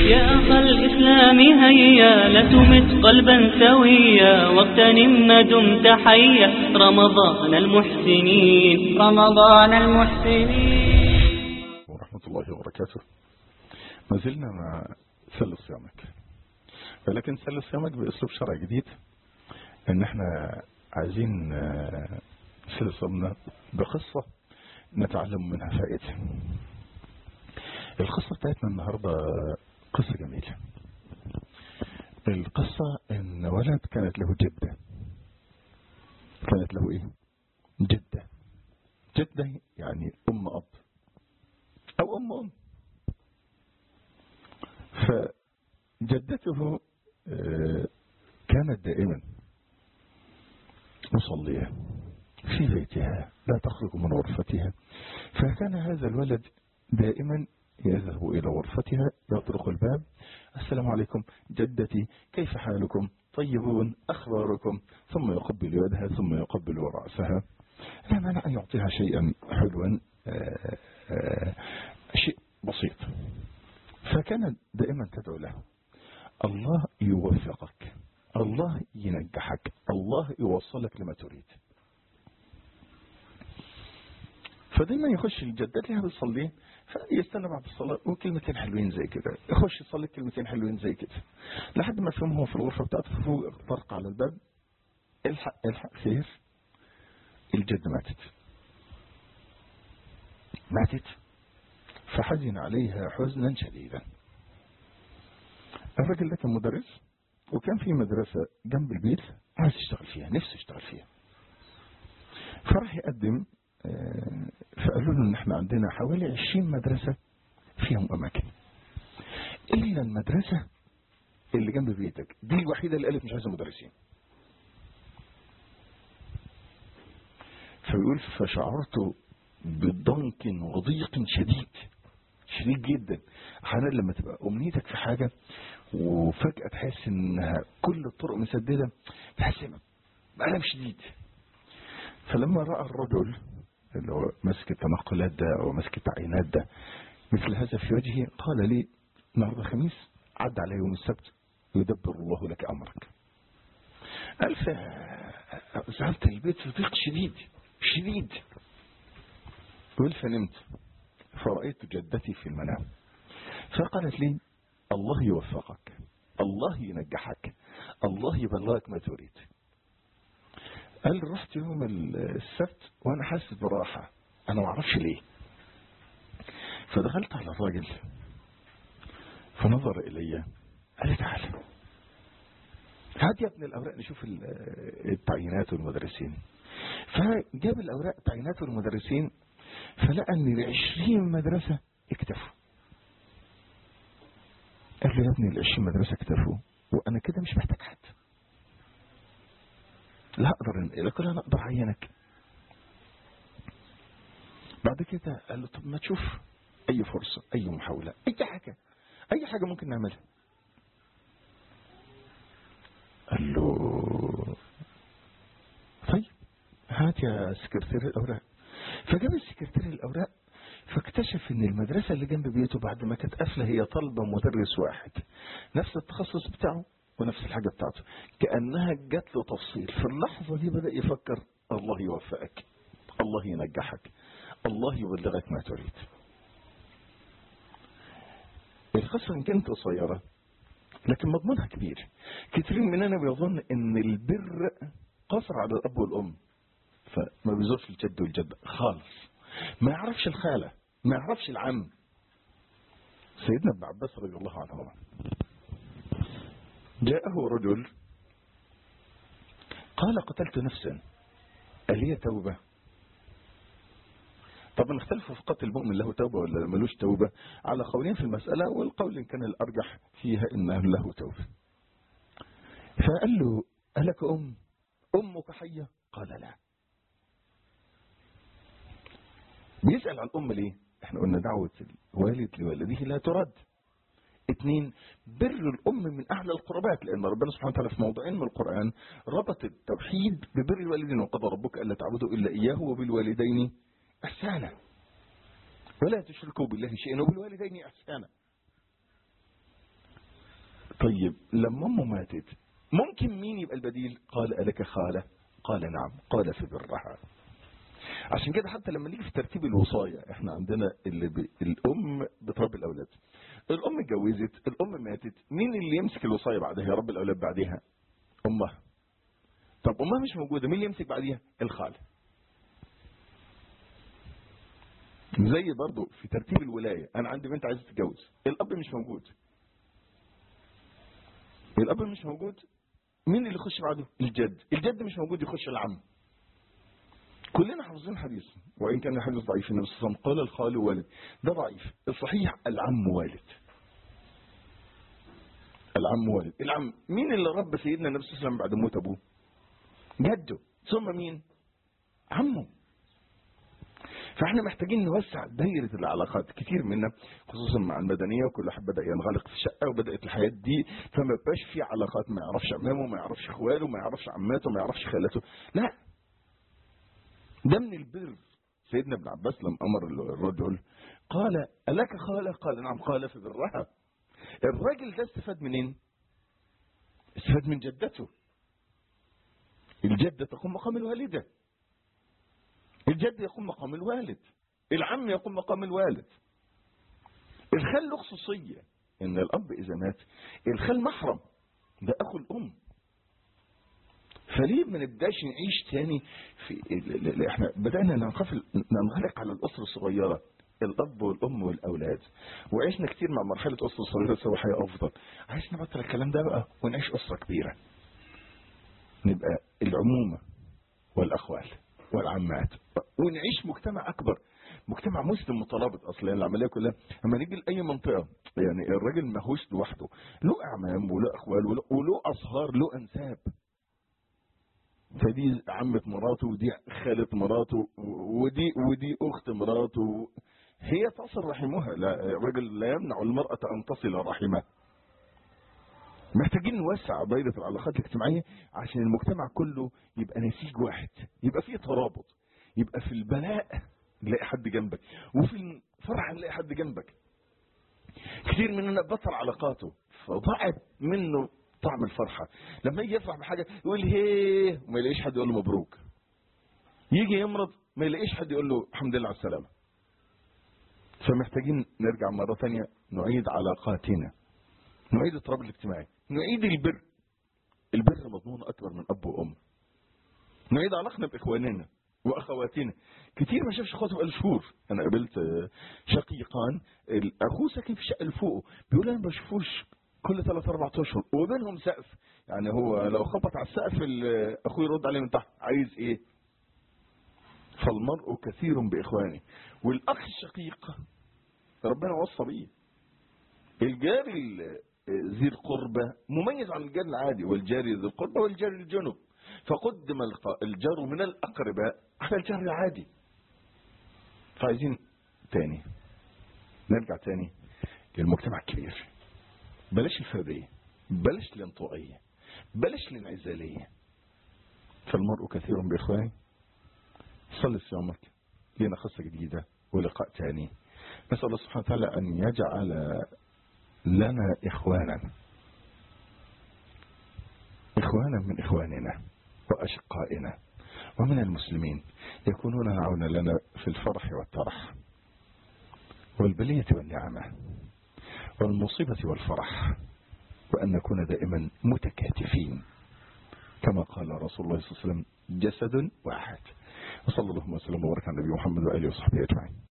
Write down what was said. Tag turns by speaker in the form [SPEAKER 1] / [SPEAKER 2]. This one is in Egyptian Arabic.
[SPEAKER 1] يا أخ الإسلام هيا لا تمت قلبا سويا واغتنم ما دمت حيا رمضان المحسنين
[SPEAKER 2] رمضان المحسنين
[SPEAKER 3] ورحمة الله وبركاته ما زلنا مع سل صيامك ولكن سل صيامك بأسلوب شرعي جديد ان احنا عايزين آه، نسل صيامنا بقصة نتعلم منها فائدة القصة بتاعتنا النهاردة قصة جميلة القصة ان ولد كانت له جدة كانت له ايه جدة جدة يعني ام اب او ام ام فجدته آه، كانت دائما مصلية في بيتها لا تخرج من غرفتها فكان هذا الولد دائما يذهب إلى غرفتها يطرق الباب السلام عليكم جدتي كيف حالكم طيبون أخباركم ثم يقبل يدها ثم يقبل رأسها لا مانع أن يعطيها شيئا حلوا آه، آه، شيء بسيط فكانت دائما تدعو له الله يوفقك الله ينجحك الله يوصلك لما تريد فدايما يخش الجدات لها بتصلي فيستنى بعد الصلاة وكلمتين حلوين زي كده يخش يصلي كلمتين حلوين زي كده لحد ما فهم هو في الغرفة بتاعته فوق طرق على الباب الحق الحق خير الجد ماتت ماتت فحزن عليها حزنا شديدا الراجل ده كان مدرس وكان في مدرسة جنب البيت عايز يشتغل فيها نفسه يشتغل فيها فراح يقدم آه، فقالوا له ان احنا عندنا حوالي 20 مدرسة فيهم اماكن الا المدرسة اللي جنب بيتك دي الوحيدة اللي قالت مش عايزة مدرسين فيقول فشعرت بضنك وضيق شديد شديد جدا احيانا لما تبقى امنيتك في حاجة وفجأة تحس انها كل الطرق مسددة تحس بألم شديد فلما رأى الرجل اللي هو ماسك التنقلات ده او ماسك التعيينات ده مثل هذا في وجهه قال لي النهارده خميس عد على يوم السبت يدبر الله لك امرك قال فذهبت البيت في ضيق شديد شديد قل فنمت فرأيت جدتي في المنام فقالت لي الله يوفقك الله ينجحك الله يبلغك ما تريد قال رحت يوم السبت وانا حاسس براحة انا ما اعرفش ليه فدخلت على الراجل فنظر الي قال لي تعالى هات يا ابن الاوراق نشوف ال- التعيينات والمدرسين فجاب الاوراق التعيينات والمدرسين فلقى ان العشرين مدرسة اكتفوا قال له يا ابني العشرين مدرسة اكتفوا وانا كده مش محتاج حد لا اقدر انقلك ولا انا اقدر اعينك بعد كده قال له طب ما تشوف اي فرصة اي محاولة اي حاجة اي حاجة ممكن نعملها قال له طيب هات يا سكرتير الاوراق فجاب السكرتير الاوراق فاكتشف ان المدرسة اللي جنب بيته بعد ما كانت قافلة هي طالبة مدرس واحد نفس التخصص بتاعه ونفس الحاجة بتاعته كأنها جات له تفصيل في اللحظة دي بدأ يفكر الله يوفقك الله ينجحك الله يبلغك ما تريد القصة إن كانت قصيرة لكن مضمونها كبير كتير مننا بيظن ان البر قصر على الاب والام فما بيزورش الجد والجدة خالص ما يعرفش الخالة ما يعرفش العم سيدنا ابن عباس رضي الله عنهما جاءه رجل قال قتلت نفسا ألي توبة طبعا اختلفوا في قتل المؤمن له توبة ولا ملوش توبة على قولين في المسألة والقول إن كان الأرجح فيها إنه له توبة فقال له ألك أم أمك حية قال لا بيسأل عن الأم ليه احنا قلنا دعوة الوالد لوالده لا ترد اثنين بر الأم من أعلى القربات لأن ربنا سبحانه وتعالى في موضعين من القرآن ربط التوحيد ببر الوالدين وقضى ربك ألا تعبدوا إلا إياه وبالوالدين إحسانا ولا تشركوا بالله شيئا وبالوالدين إحسانا طيب لما امه ماتت ممكن مين يبقى البديل قال ألك خالة قال نعم قال في برها عشان كده حتى لما نيجي في ترتيب الوصايا احنا عندنا اللي ب... الام بتربي الاولاد الام اتجوزت الام ماتت مين اللي يمسك الوصايا بعدها يا رب الاولاد بعدها امها طب امها مش موجوده مين اللي يمسك بعديها الخاله زي برضو في ترتيب الولايه انا عندي بنت عايزه تتجوز الاب مش موجود الاب مش موجود مين اللي يخش بعده الجد الجد مش موجود يخش العم كلنا حافظين حديث وان كان الحديث ضعيف النبي صلى الله عليه وسلم قال الخال والد ده ضعيف الصحيح العم والد العم والد العم مين اللي رب سيدنا النبي صلى الله عليه وسلم بعد موت ابوه جده ثم مين عمه فاحنا محتاجين نوسع دايرة العلاقات كتير منا خصوصا مع المدنية وكل واحد بدأ ينغلق في شقة وبدأت الحياة دي فما بقاش في علاقات ما يعرفش عمامه ما يعرفش اخواله ما يعرفش عماته ما يعرفش خالاته لا ده من البر سيدنا ابن عباس لما امر الرجل قال الك خاله قال نعم قال في برها الراجل ده استفاد منين استفاد من جدته الجدة تقوم مقام الوالدة الجد يقوم مقام الوالد العم يقوم مقام الوالد الخال له خصوصية ان الاب اذا مات الخال محرم ده اخو الام فليه ما نبداش نعيش تاني في احنا بدانا ننغفل ننغلق على الاسره الصغيره الاب والام والاولاد وعشنا كتير مع مرحله اسره صغيره سوا حياه افضل عايز نبطل الكلام ده بقى ونعيش اسره كبيره نبقى العمومه والاخوال والعمات ونعيش مجتمع اكبر مجتمع مسلم مترابط اصلا العمليه كلها اما نيجي لاي منطقه يعني الراجل ماهوش لوحده له اعمام وله اخوال وله, وله اصهار له انساب فدي عمة مراته ودي خالة مراته ودي ودي اخت مراته هي تصل رحمها لا الرجل لا يمنع المرأة ان تصل رحمها محتاجين نوسع دايرة العلاقات الاجتماعية عشان المجتمع كله يبقى نسيج واحد يبقى فيه ترابط يبقى في البلاء نلاقي حد جنبك وفي الفرح نلاقي حد جنبك كتير مننا بطل علاقاته فضاعت منه طعم الفرحة لما يجي يفرح بحاجة يقول هيه وما يلاقيش حد يقول له مبروك يجي يمرض ما يلاقيش حد يقول له الحمد لله على السلامة فمحتاجين نرجع مرة ثانية نعيد علاقاتنا نعيد الترابط الاجتماعي نعيد البر البر مضمون اكبر من اب وام نعيد علاقتنا باخواننا واخواتنا كتير ما شافش اخواته بقاله شهور انا قابلت شقيقان اخوه ساكن في الشقه اللي فوقه بيقول انا ما بشوفوش كل ثلاث اربع اشهر وبينهم سقف يعني هو لو خبط على السقف اخوه يرد عليه من تحت عايز ايه فالمرء كثير باخوانه والاخ الشقيق ربنا وصى بيه الجاري ذي القربة مميز عن الجار العادي والجاري ذي القربة والجاري الجنب فقدم الجار من الأقرباء على الجار العادي فعايزين تاني نرجع تاني للمجتمع الكبير بلاش الفردية بلاش الانطوائية بلاش الانعزالية فالمرء كثير بإخواني صل صيامك لنا قصة جديدة ولقاء تاني نسأل الله سبحانه وتعالى أن يجعل لنا إخوانا إخوانا من إخواننا وأشقائنا ومن المسلمين يكونون عونا لنا في الفرح والترح والبلية والنعمة والمصيبة والفرح وأن نكون دائما متكاتفين كما قال رسول الله صلى الله عليه وسلم جسد واحد وصلى الله وسلم وبارك على النبي محمد وآله وصحبه أجمعين